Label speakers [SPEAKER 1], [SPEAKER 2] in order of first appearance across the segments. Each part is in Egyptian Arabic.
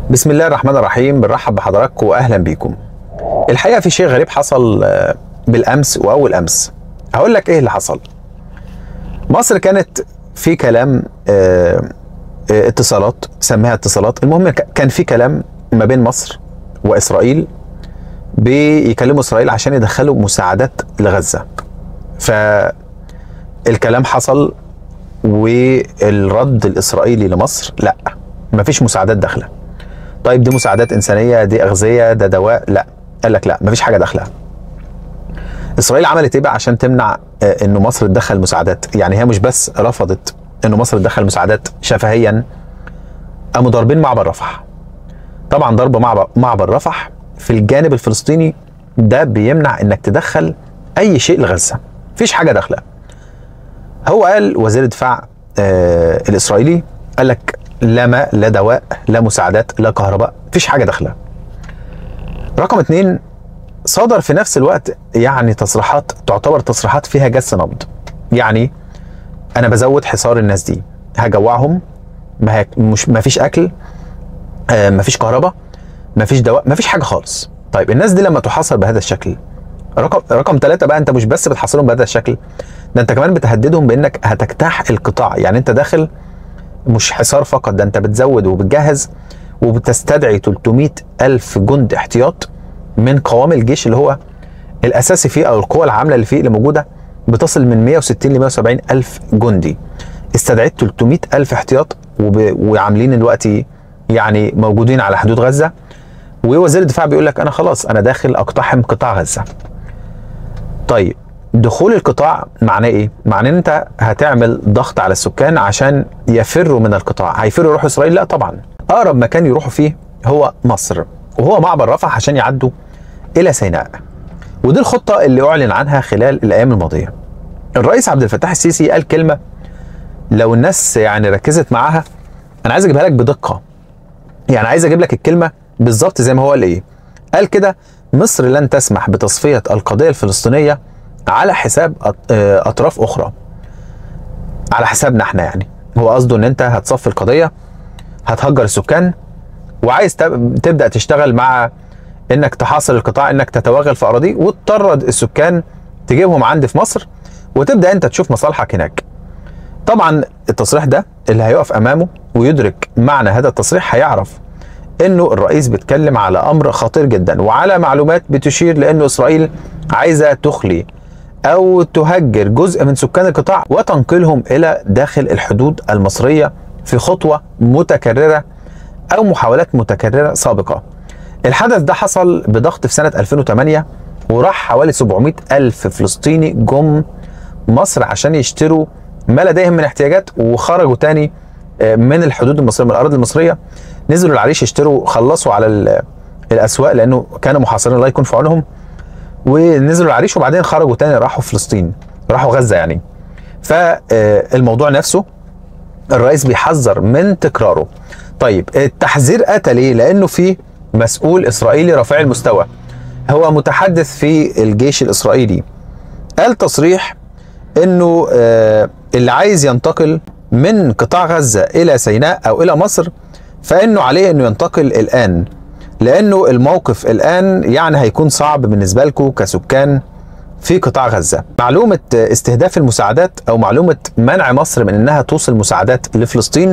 [SPEAKER 1] بسم الله الرحمن الرحيم بنرحب بحضراتكم واهلا بيكم. الحقيقه في شيء غريب حصل آه، بالامس واول امس. هقول لك ايه اللي حصل. مصر كانت في كلام آه، آه، اتصالات سميها اتصالات المهم ك- كان في كلام ما بين مصر واسرائيل بيكلموا اسرائيل عشان يدخلوا مساعدات لغزه. فالكلام حصل والرد الاسرائيلي لمصر لا مفيش مساعدات داخله. طيب دي مساعدات انسانيه دي اغذيه ده دواء لا قال لك لا مفيش حاجه داخله اسرائيل عملت ايه بقى عشان تمنع آه، انه مصر تدخل مساعدات يعني هي مش بس رفضت انه مصر تدخل مساعدات شفهيا قاموا ضاربين معبر رفح طبعا ضرب معبر معبر رفح في الجانب الفلسطيني ده بيمنع انك تدخل اي شيء لغزه مفيش حاجه داخله هو قال وزير الدفاع آه الاسرائيلي قال لك لا ماء لا دواء لا مساعدات لا كهرباء مفيش حاجه داخله رقم اتنين صدر في نفس الوقت يعني تصريحات تعتبر تصريحات فيها جس نبض يعني انا بزود حصار الناس دي هجوعهم ما, هيك مش ما فيش اكل آه ما فيش كهرباء ما فيش دواء ما فيش حاجه خالص طيب الناس دي لما تحاصر بهذا الشكل رقم رقم ثلاثة بقى انت مش بس بتحاصرهم بهذا الشكل ده انت كمان بتهددهم بانك هتجتاح القطاع يعني انت داخل مش حصار فقط ده انت بتزود وبتجهز وبتستدعي 300 ألف جند احتياط من قوام الجيش اللي هو الأساسي فيه أو القوى العاملة اللي فيه اللي موجودة بتصل من 160 ل 170 ألف جندي استدعيت 300 ألف احتياط وب... وعاملين دلوقتي يعني موجودين على حدود غزة ووزير الدفاع بيقول لك أنا خلاص أنا داخل أقتحم قطاع غزة طيب دخول القطاع معناه ايه؟ معناه ان انت هتعمل ضغط على السكان عشان يفروا من القطاع، هيفروا يروحوا اسرائيل؟ لا طبعا. اقرب مكان يروحوا فيه هو مصر وهو معبر رفح عشان يعدوا الى سيناء. ودي الخطه اللي اعلن عنها خلال الايام الماضيه. الرئيس عبد الفتاح السيسي قال كلمه لو الناس يعني ركزت معاها انا عايز اجيبها لك بدقه. يعني عايز اجيب لك الكلمه بالظبط زي ما هو قال ايه. قال كده مصر لن تسمح بتصفيه القضيه الفلسطينيه على حساب أط- آه، اطراف اخرى على حسابنا احنا يعني هو قصده ان انت هتصفي القضيه هتهجر السكان وعايز تب- تبدا تشتغل مع انك تحاصر القطاع انك تتوغل في اراضيه وتطرد السكان تجيبهم عندي في مصر وتبدا انت تشوف مصالحك هناك طبعا التصريح ده اللي هيقف امامه ويدرك معنى هذا التصريح هيعرف انه الرئيس بيتكلم على امر خطير جدا وعلى معلومات بتشير لانه اسرائيل عايزه تخلي او تهجر جزء من سكان القطاع وتنقلهم الى داخل الحدود المصريه في خطوه متكرره او محاولات متكرره سابقه. الحدث ده حصل بضغط في سنه 2008 وراح حوالي 700 الف فلسطيني جم مصر عشان يشتروا ما لديهم من احتياجات وخرجوا تاني آه، من الحدود المصريه من الاراضي المصريه نزلوا العريش يشتروا خلصوا على ال- الاسواق لانه كانوا محاصرين الله يكون في عونهم ونزلوا العريش وبعدين خرجوا تاني راحوا فلسطين راحوا غزه يعني فالموضوع نفسه الرئيس بيحذر من تكراره طيب التحذير اتى ليه لانه في مسؤول اسرائيلي رفيع المستوى هو متحدث في الجيش الاسرائيلي قال تصريح انه آه، اللي عايز ينتقل من قطاع غزه الى سيناء او الى مصر فانه عليه انه ينتقل الان لانه الموقف الان يعني هيكون صعب بالنسبه لكم كسكان في قطاع غزه. معلومه استهداف المساعدات او معلومه منع مصر من انها توصل مساعدات لفلسطين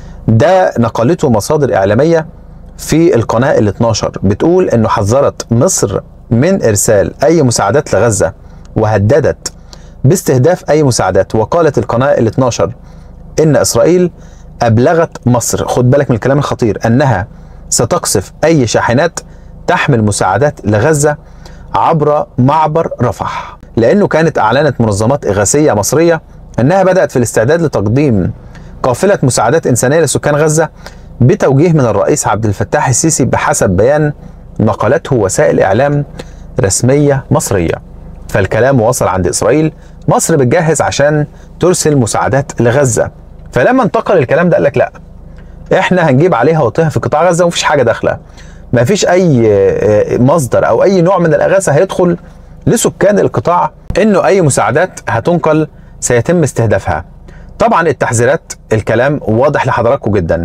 [SPEAKER 1] ده نقلته مصادر اعلاميه في القناه ال 12 بتقول انه حذرت مصر من ارسال اي مساعدات لغزه وهددت باستهداف اي مساعدات وقالت القناه ال 12 ان اسرائيل ابلغت مصر خد بالك من الكلام الخطير انها ستقصف اي شاحنات تحمل مساعدات لغزه عبر معبر رفح لانه كانت اعلنت منظمات اغاثيه مصريه انها بدات في الاستعداد لتقديم قافله مساعدات انسانيه لسكان غزه بتوجيه من الرئيس عبد الفتاح السيسي بحسب بيان نقلته وسائل اعلام رسميه مصريه فالكلام وصل عند اسرائيل مصر بتجهز عشان ترسل مساعدات لغزه فلما انتقل الكلام ده قال لك لا احنا هنجيب عليها وطيها في قطاع غزه ومفيش حاجه داخله مفيش اي آه، مصدر او اي نوع من الاغاثه هيدخل لسكان القطاع انه اي مساعدات هتنقل سيتم استهدافها طبعا التحذيرات الكلام واضح لحضراتكم جدا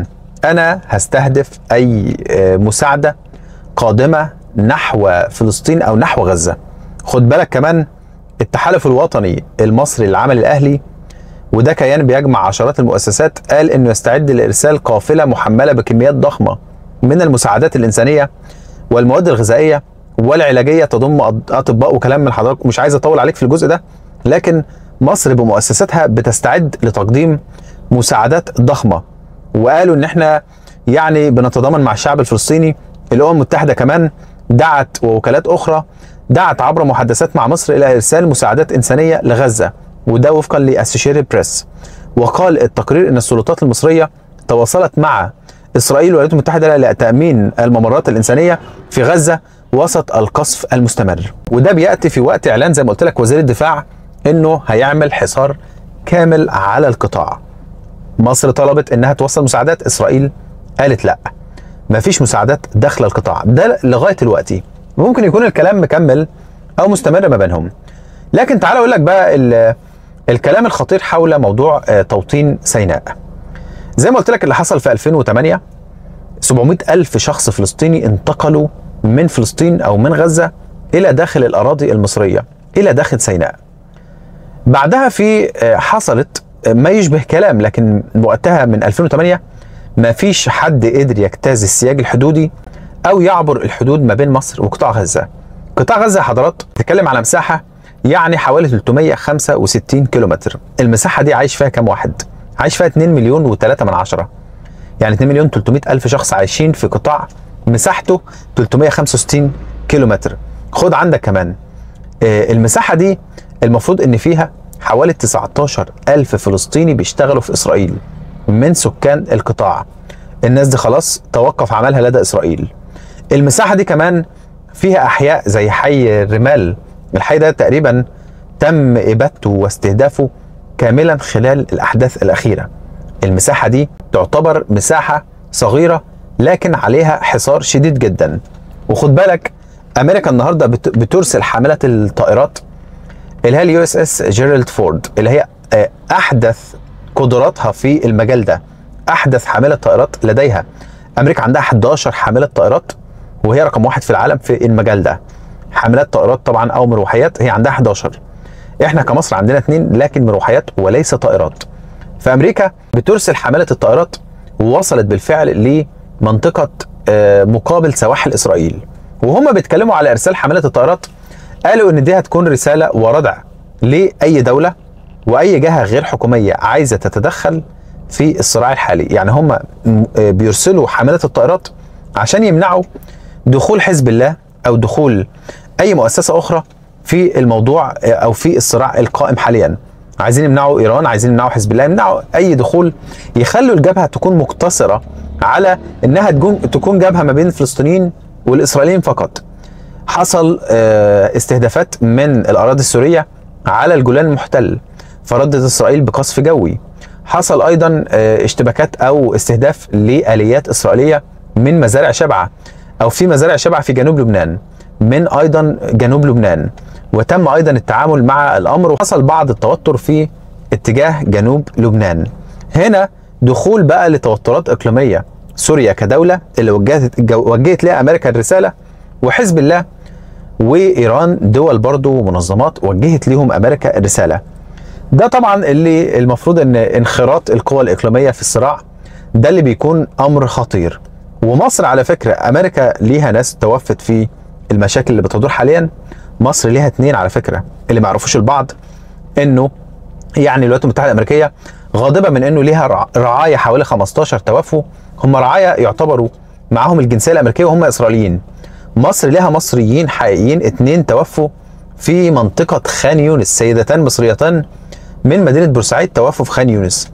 [SPEAKER 1] انا هستهدف اي آه، مساعده قادمه نحو فلسطين او نحو غزه خد بالك كمان التحالف الوطني المصري للعمل الاهلي وده كيان بيجمع عشرات المؤسسات قال انه يستعد لارسال قافله محمله بكميات ضخمه من المساعدات الانسانيه والمواد الغذائيه والعلاجيه تضم أط- اطباء وكلام من حضراتكم مش عايز اطول عليك في الجزء ده لكن مصر بمؤسساتها بتستعد لتقديم مساعدات ضخمه وقالوا ان احنا يعني بنتضامن مع الشعب الفلسطيني الامم المتحده كمان دعت ووكالات اخرى دعت عبر محادثات مع مصر الى ارسال مساعدات انسانيه لغزه وده وفقا لاسوشيتد بريس وقال التقرير ان السلطات المصريه تواصلت مع اسرائيل والولايات المتحده لتامين الممرات الانسانيه في غزه وسط القصف المستمر وده بياتي في وقت اعلان زي ما قلت لك وزير الدفاع انه هيعمل حصار كامل على القطاع مصر طلبت انها توصل مساعدات اسرائيل قالت لا مفيش مساعدات داخل القطاع ده لغايه دلوقتي ممكن يكون الكلام مكمل او مستمر ما بينهم لكن تعال اقول لك بقى ال- الكلام الخطير حول موضوع آه، توطين سيناء زي ما قلت لك اللي حصل في 2008 700 ألف شخص فلسطيني انتقلوا من فلسطين أو من غزة إلى داخل الأراضي المصرية إلى داخل سيناء بعدها في آه، حصلت آه، ما يشبه كلام لكن وقتها من 2008 ما فيش حد قدر يجتاز السياج الحدودي أو يعبر الحدود ما بين مصر وقطاع غزة قطاع غزة يا حضرات بتتكلم على مساحة يعني حوالي 365 كيلومتر المساحة دي عايش فيها كام واحد؟ عايش فيها 2 مليون و3 من عشرة يعني 2 مليون 300 ألف شخص عايشين في قطاع مساحته 365 كيلومتر خد عندك كمان آه، المساحة دي المفروض ان فيها حوالي 19 ألف فلسطيني بيشتغلوا في إسرائيل من سكان القطاع الناس دي خلاص توقف عملها لدى إسرائيل المساحة دي كمان فيها أحياء زي حي الرمال الحي ده تقريبا تم إبادته واستهدافه كاملا خلال الأحداث الأخيرة المساحة دي تعتبر مساحة صغيرة لكن عليها حصار شديد جدا وخد بالك أمريكا النهاردة بت- بترسل حاملة الطائرات اللي هي اليو اس اس جيرالد فورد اللي هي آه، احدث قدراتها في المجال ده احدث حامله طائرات لديها امريكا عندها 11 حامله طائرات وهي رقم واحد في العالم في المجال ده حاملات طائرات طبعا او مروحيات هي عندها 11 احنا كمصر عندنا اثنين لكن مروحيات وليس طائرات فامريكا بترسل حامله الطائرات ووصلت بالفعل لمنطقه آه، مقابل سواحل اسرائيل وهم بيتكلموا على ارسال حامله الطائرات قالوا ان دي هتكون رساله وردع لاي دوله واي جهه غير حكوميه عايزه تتدخل في الصراع الحالي يعني هم م- آه، بيرسلوا حامله الطائرات عشان يمنعوا دخول حزب الله او دخول اي مؤسسه اخرى في الموضوع آه، او في الصراع القائم حاليا عايزين يمنعوا ايران عايزين يمنعوا حزب الله يمنعوا اي دخول يخلوا الجبهه تكون مقتصره على انها تكون تكون جبهه ما بين الفلسطينيين والاسرائيليين فقط حصل آه، استهدافات من الاراضي السوريه على الجولان المحتل فردت اسرائيل بقصف جوي حصل ايضا آه، اشتباكات او استهداف لاليات اسرائيليه من مزارع شبعه او في مزارع شبعه في جنوب لبنان من ايضا جنوب لبنان وتم ايضا التعامل مع الامر وحصل بعض التوتر في اتجاه جنوب لبنان هنا دخول بقى لتوترات اقليميه سوريا كدوله اللي وجهت جو- وجهت لها امريكا الرساله وحزب الله وايران دول برضو ومنظمات وجهت ليهم امريكا الرساله ده طبعا اللي المفروض ان انخراط القوى الاقليميه في الصراع ده اللي بيكون امر خطير ومصر على فكره امريكا ليها ناس توفت في المشاكل اللي بتدور حاليا مصر ليها اتنين على فكره اللي ما يعرفوش البعض انه يعني الولايات المتحده الامريكيه غاضبه من انه ليها رع- رعايا حوالي 15 توفوا هم رعايا يعتبروا معاهم الجنسيه الامريكيه وهم اسرائيليين مصر لها مصريين حقيقيين اتنين توفوا في منطقه خان يونس سيدتان مصريتان من مدينه بورسعيد توفوا في خان يونس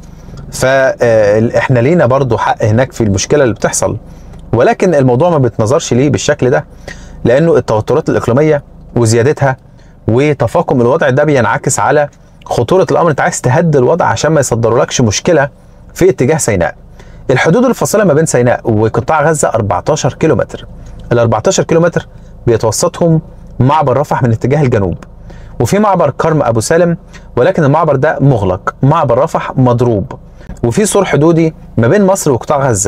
[SPEAKER 1] فاحنا لينا برضو حق هناك في المشكله اللي بتحصل ولكن الموضوع ما بيتنظرش ليه بالشكل ده لانه التوترات الاقليميه وزيادتها وتفاقم الوضع ده بينعكس على خطوره الامر انت عايز تهدي الوضع عشان ما يصدرولكش مشكله في اتجاه سيناء الحدود الفاصله ما بين سيناء وقطاع غزه 14 كيلومتر ال 14 كيلومتر بيتوسطهم معبر رفح من اتجاه الجنوب وفي معبر كرم ابو سالم ولكن المعبر ده مغلق معبر رفح مضروب وفي سور حدودي ما بين مصر وقطاع غزه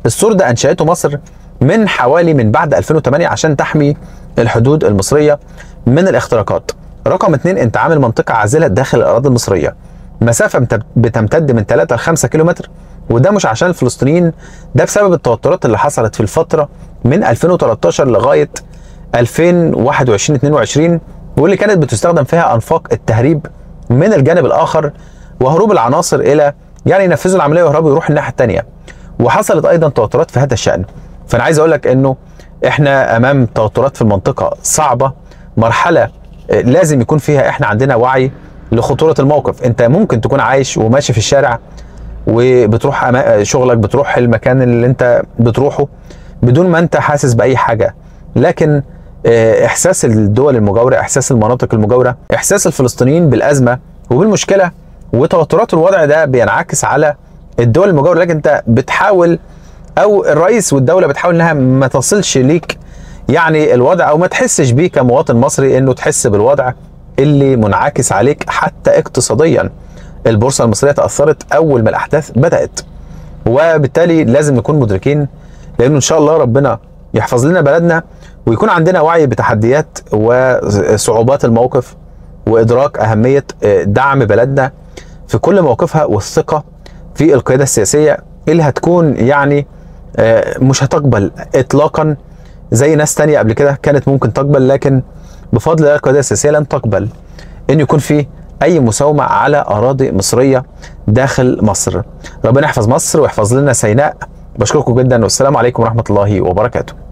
[SPEAKER 1] السور ده انشأته مصر من حوالي من بعد 2008 عشان تحمي الحدود المصريه من الاختراقات رقم اتنين انت عامل منطقه عازله داخل الاراضي المصريه مسافه بت- بتمتد من 3 ل 5 كيلومتر وده مش عشان الفلسطينيين ده بسبب التوترات اللي حصلت في الفتره من 2013 لغايه 2021 22 واللي كانت بتستخدم فيها انفاق التهريب من الجانب الاخر وهروب العناصر الى يعني ينفذوا العمليه ويهربوا يروحوا الناحيه الثانيه وحصلت ايضا توترات في هذا الشان فانا عايز اقول لك انه احنا امام توترات في المنطقه صعبه مرحله آه، لازم يكون فيها احنا عندنا وعي لخطوره الموقف انت ممكن تكون عايش وماشي في الشارع وبتروح أما- شغلك بتروح المكان اللي انت بتروحه بدون ما انت حاسس باي حاجه لكن آه، احساس الدول المجاوره احساس المناطق المجاوره احساس الفلسطينيين بالازمه وبالمشكله وتوترات الوضع ده بينعكس على الدول المجاوره لكن انت بتحاول او الرئيس والدوله بتحاول انها ما تصلش ليك يعني الوضع او ما تحسش بيه كمواطن مصري انه تحس بالوضع اللي منعكس عليك حتى اقتصاديا البورصه المصريه تاثرت اول ما الاحداث بدات وبالتالي لازم نكون مدركين لانه ان شاء الله ربنا يحفظ لنا بلدنا ويكون عندنا وعي بتحديات وصعوبات الموقف وادراك اهميه دعم بلدنا في كل مواقفها والثقه في القياده السياسيه اللي هتكون يعني آه، مش هتقبل اطلاقا زي ناس تانية قبل كده كانت ممكن تقبل لكن بفضل الله القياده السياسيه لن تقبل ان يكون في اي مساومه على اراضي مصريه داخل مصر ربنا يحفظ مصر ويحفظ لنا سيناء بشكركم جدا والسلام عليكم ورحمه الله وبركاته